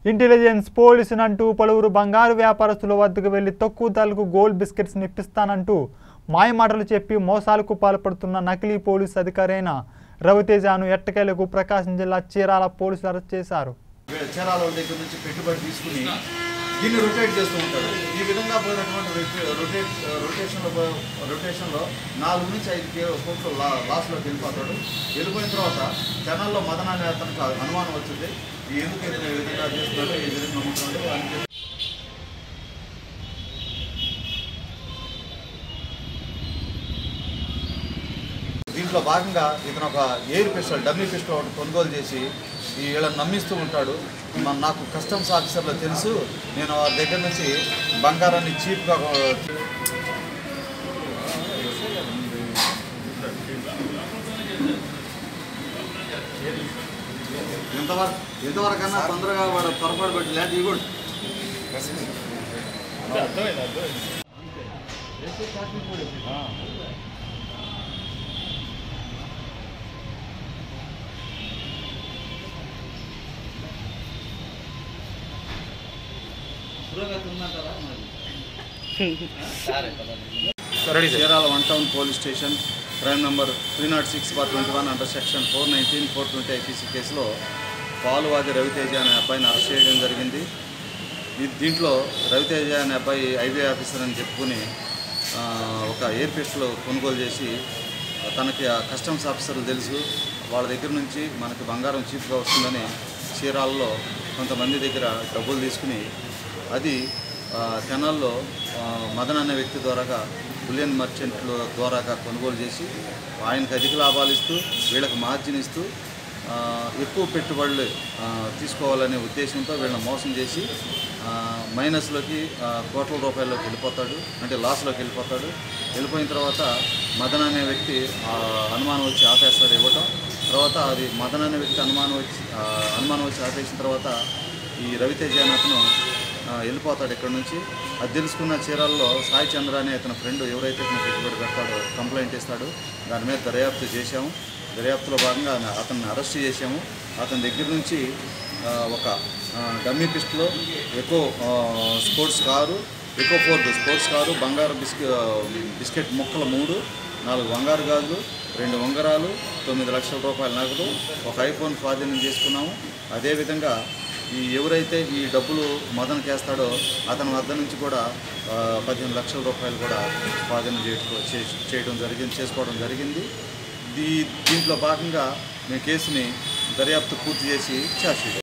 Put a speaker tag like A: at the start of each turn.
A: intelligence పోలీసునంటూ పలువురు బంగారు వ్యాపారస్తుల వద్దకు వెళ్లి తక్కువ ధరలకు గోల్డ్ బిస్కెట్స్ నిప్పిస్తానంటూ మాయమాటలు చెప్పి మోసాలకు పాల్పడుతున్న నకిలీ పోలీసు అధికారి అయిన రవితేజను ఎట్టకేలకు ప్రకాశం జిల్లా చీరాల పోలీసులు అరెస్ట్ చేశారు
B: వీళ్ళ చీరాల వాళ్ళ దగ్గర నుంచి పెట్టుబడి తీసుకుని దీన్ని రొటేట్ చేస్తూ ఉంటాడు ఈ విధంగా పోయినటువంటి రొటే- రొటేట్ రొటేషన్లో పో- రొటేషన్లో నాలుగు నుంచి ఐదు కే కోట్లు లా లాస్లోకి వెళ్ళిపోతాడు వెళ్ళిపోయిన తర్వాత జనాల్లో మదన అనే అతనికి అనుమానం వచ్చింది ఈ ఎందుకు ఇతను ఈ విధంగా చేస్తున్నాడు ఈ విధంగా నమ్ముతున్నాడు అని చెప్పి దీంట్లో భాగంగా ఇతను ఒక ఎయిర్ పిస్టల్ డమ్మీ పిస్టల్ ఒకటి కొనుగోలు చేసి ఈ వీళ్ళని నమ్మిస్తూ ఉంటాడు మన నాకు కస్టమ్స్ ఆఫీసర్లో తెలుసు నేను వారి దగ్గర నుంచి బంగారాన్ని చీప్గా ఎంతవరకు ఎంతవరకన్నా తొందరగా వాడు పొరపాటు పెట్టి లేదు ఇవ్వడు Chirala one town police station crime number three not six bar twenty one under section four nineteen four twenty IPC కేసులో పాలువాది రవితేజ అనే అబ్బాయిని అరెస్ట్ చేయడం జరిగింది ఈ- దీంట్లో రవితేజ అనే అబ్బాయి ఐబీ ఆఫీసర్ అని చెప్పుకుని ఆ, ఒక ఎయిర్ పిస్టల్ కొనుగోలు చేసి ఆ, తనకి ఆ కస్టమ్స్ ఆఫీసర్లు తెలుసు వాళ్ళ దగ్గర నుంచి మనకి బంగారం చీప్గా వస్తుందని చీరాల్లో కొంతమంది దగ్గర డబ్బులు తీసుకుని అది ఆ, కెనాల్లో ఆ, మదన్ అనే వ్యక్తి ద్వారాగా బులియన్ మర్చెంట్ల ద్వారాగా కొనుగోలు చేసి ఆయనకు అధిక లాభాలు ఇస్తూ వీళ్ళకి మార్జిన్ ఇస్తూ ఆ, ఎక్కువ పెట్టుబడులు ఆ, తీసుకోవాలనే ఉద్దేశంతో వీళ్ళని మోసం చేసి ఆ, మైనస్లోకి ఆ, కోట్ల రూపాయల్లోకి వెళ్ళిపోతాడు అంటే లాస్లోకి వెళ్ళిపోతాడు వెళ్ళిపోయిన తర్వాత మదన్ అనే వ్యక్తి ఆ, అనుమానం వచ్చి ఆపేస్తాడు ఇవ్వటం తర్వాత అది మదన్ అనే వ్యక్తి అనుమానం వచ్చి ఆ, అనుమానం వచ్చి ఆపేసిన తర్వాత ఈ రవితేజ అనే అతను ఆ, వెళ్ళిపోతాడు ఇక్కడ నుంచి అది తెలుసుకున్న చీరాల్లో సాయి చంద్ర అనే అతని ఫ్రెండ్ ఎవరైతే ఇతను పెట్టుబడి పెడతాడో కంప్లైంట్ ఇస్తాడో దాని మీద దర్యాప్తు చేశాము దర్యాప్తులో భాగంగా ఆయన- అతన్ని అరెస్ట్ చేశాము అతని దగ్గర నుంచి ఆ, ఒక ఆ, డమ్మీ పిస్టులో ఎక్కువ స్పోర్ట్స్ కారు ఎక్కువ ఫోర్త్ స్పోర్ట్స్ కారు బంగారు బిస్కె బిస్కెట్ ముక్కలు మూడు నాలుగు బంగారు గాజులు రెండు ఉంగరాలు తొమ్మిది లక్షల రూపాయల నగదు ఒక ఐఫోన్ స్వాధీనం చేసుకున్నాము అదేవిధంగా ఈ ఎవరైతే ఈ డబ్బులు మదన్ చేస్తాడో అతని వద్ద నుంచి కూడా ఆ, పదిహేను లక్షల రూపాయలు కూడా స్వాధీనం చేయటం చే- చేయడం జరిగింది చేసుకోవడం జరిగింది దీ దీంట్లో భాగంగా మేము కేసుని దర్యాప్తు పూర్తి చేసి చేసి